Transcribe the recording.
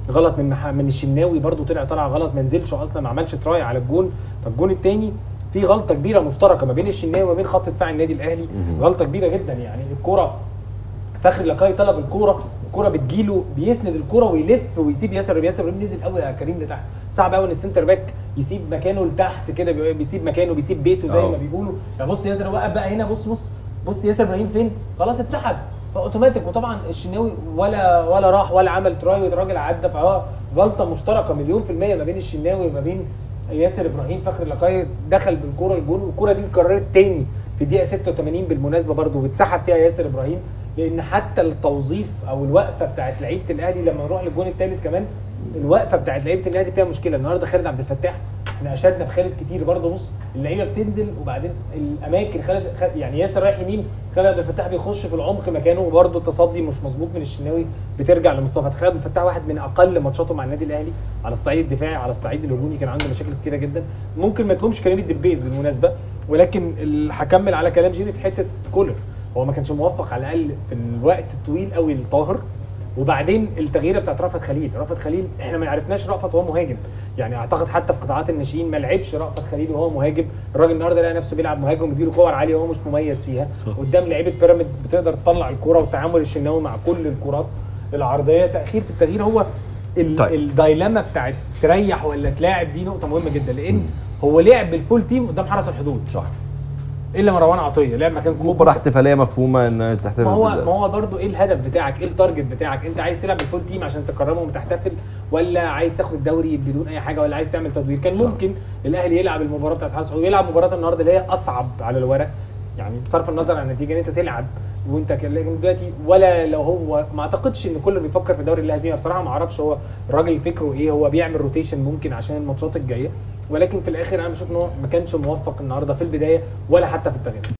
غلط من مح... من الشناوي برده طلع طلع غلط ما نزلش اصلا ما عملش تراي على الجون فالجون الثاني في غلطه كبيره مشتركه ما بين الشناوي وما بين خط دفاع النادي الاهلي غلطه كبيره جدا يعني الكره فخر لقاي طلب الكوره الكوره بتجيله بيسند الكوره ويلف ويسيب ياسر ياسر ابراهيم نزل قوي يا كريم لتحت صعب قوي ان السنتر باك يسيب مكانه لتحت كده بي- بيسيب مكانه بيسيب بيته زي أه. ما بيقولوا يعني بص ياسر وقف بقى هنا بص بص بص ياسر ابراهيم فين خلاص اتسحب فاوتوماتيك وطبعا الشناوي ولا ولا راح ولا عمل تراي والراجل عدى فهو غلطه مشتركه مليون في الميه ما بين الشناوي وما بين ياسر ابراهيم فخر لقاي دخل بالكوره الجون والكوره دي اتكررت تاني في الدقيقه 86 بالمناسبه برضو واتسحب فيها ياسر ابراهيم لان حتى التوظيف او الوقفه بتاعت لعيبه الاهلي لما نروح للجون الثالث كمان الوقفه بتاعت لعيبه الاهلي فيها مشكله النهارده خالد عبد الفتاح احنا اشدنا بخالد كتير برضه بص اللعيبه بتنزل وبعدين الاماكن خالد خالد- يعني ياسر رايح يمين خالد عبد الفتاح بيخش في العمق مكانه وبرضه التصدي مش مظبوط من الشناوي بترجع لمصطفى خالد عبد الفتاح واحد من اقل ماتشاته مع النادي الاهلي على الصعيد الدفاعي على الصعيد الهجومي كان عنده مشاكل كتيره جدا ممكن ما تلومش كريم الدبيز بالمناسبه ولكن ال- هكمل على كلام جيري في حته كولر هو ما كانش موفق على الاقل في الوقت الطويل قوي لطاهر وبعدين التغييره بتاعت رأفت خليل رأفت خليل احنا ما عرفناش رأفت وهو مهاجم يعني اعتقد حتى في قطاعات الناشئين ما لعبش رأفت خليل وهو مهاجم الراجل النهارده لقى نفسه بيلعب مهاجم وبيديله كور عاليه وهو مش مميز فيها صح. قدام لعيبه بيراميدز بتقدر تطلع الكوره وتعامل الشناوي مع كل الكرات العرضيه تاخير في التغيير هو ال طيب. الدايلاما بتاعت تريح ولا تلاعب دي نقطه مهمه جدا لان هو لعب بالفول تيم قدام حرس الحدود صح الا مروان عطيه لعب مكان كوكو مباراة احتفالية مفهومة ان تحتفل ما هو بال- ما هو برضه ايه الهدف بتاعك؟ ايه التارجت بتاعك؟ انت عايز تلعب بالفول تيم عشان تكرمهم وتحتفل ولا عايز تاخد الدوري بدون اي حاجه ولا عايز تعمل تدوير؟ كان صح. ممكن الاهلي يلعب المباراه بتاعت حرس الحدود يلعب مباراه النهارده اللي هي اصعب على الورق يعني بصرف النظر عن النتيجه ان انت تلعب وانت كان لكن دلوقتي ولا لو هو ما اعتقدش ان كله بيفكر في دوري الهزيمه بصراحه ما اعرفش هو الراجل فكره ايه هو بيعمل روتيشن ممكن عشان الماتشات الجايه ولكن في الاخر انا بشوف ان هو ما كانش موفق النهارده في البدايه ولا حتى في التغيير